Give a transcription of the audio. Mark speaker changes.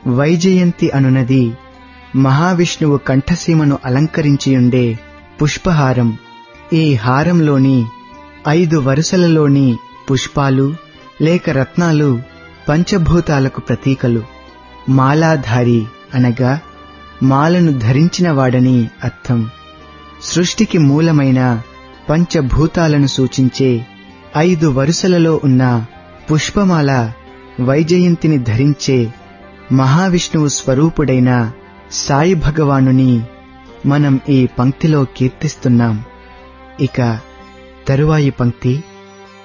Speaker 1: వైజయంతి అనునది మహావిష్ణువు కంఠసీమను అలంకరించియుండే పుష్పహారం ఈ హారంలోని ఐదు వరుసలలోని పుష్పాలు లేక రత్నాలు పంచభూతాలకు ప్రతీకలు మాలాధారి అనగా మాలను ధరించిన వాడని అర్థం సృష్టికి మూలమైన పంచభూతాలను సూచించే ఐదు వరుసలలో ఉన్న పుష్పమాల వైజయంతిని ధరించే మహావిష్ణువు స్వరూపుడైన సాయి భగవానుని మనం ఈ పంక్తిలో కీర్తిస్తున్నాం ఇక తరువాయి పంక్తి